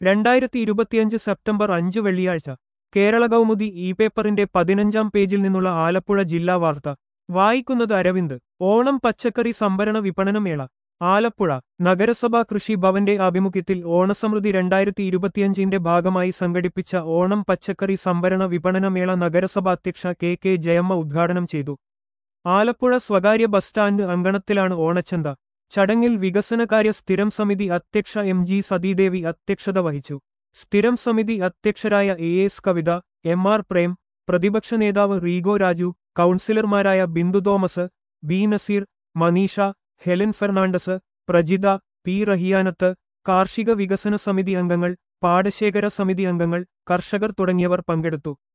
രണ്ടായിരത്തി ഇരുപത്തിയഞ്ച് സെപ്റ്റംബർ അഞ്ച് വെള്ളിയാഴ്ച കേരള കൗമുദി ഇ പേപ്പറിന്റെ പതിനഞ്ചാം പേജിൽ നിന്നുള്ള ആലപ്പുഴ ജില്ലാ വാർത്ത വായിക്കുന്നത് അരവിന്ദ് ഓണം പച്ചക്കറി സംഭരണ വിപണനമേള ആലപ്പുഴ നഗരസഭാ കൃഷി ഭവന്റെ ആഭിമുഖ്യത്തിൽ ഓണസമൃദ്ധി രണ്ടായിരത്തി ഇരുപത്തിയഞ്ചിന്റെ ഭാഗമായി സംഘടിപ്പിച്ച ഓണം പച്ചക്കറി സംഭരണ വിപണനമേള നഗരസഭാ അധ്യക്ഷ കെ കെ ജയമ്മ ഉദ്ഘാടനം ചെയ്തു ആലപ്പുഴ സ്വകാര്യ ബസ് സ്റ്റാൻഡ് അങ്കണത്തിലാണ് ഓണച്ചന്ത ചടങ്ങിൽ വികസനകാര്യ സ്ഥിരം സമിതി അധ്യക്ഷ എം ജി സതീദേവി അധ്യക്ഷത വഹിച്ചു സ്ഥിരം സമിതി അധ്യക്ഷരായ A S Kavitha M R Prem പ്രതിപക്ഷ നേതാവ് റീഗോ രാജു കൗൺസിലർമാരായ Bindu Thomas B Nazeer Maneesha Helen Fernandez Prajitha P Rahiyanath കാർഷിക വികസന സമിതി അംഗങ്ങൾ പാടശേഖര സമിതി അംഗങ്ങൾ കർഷകർ തുടങ്ങിയവർ പങ്കെടുത്തു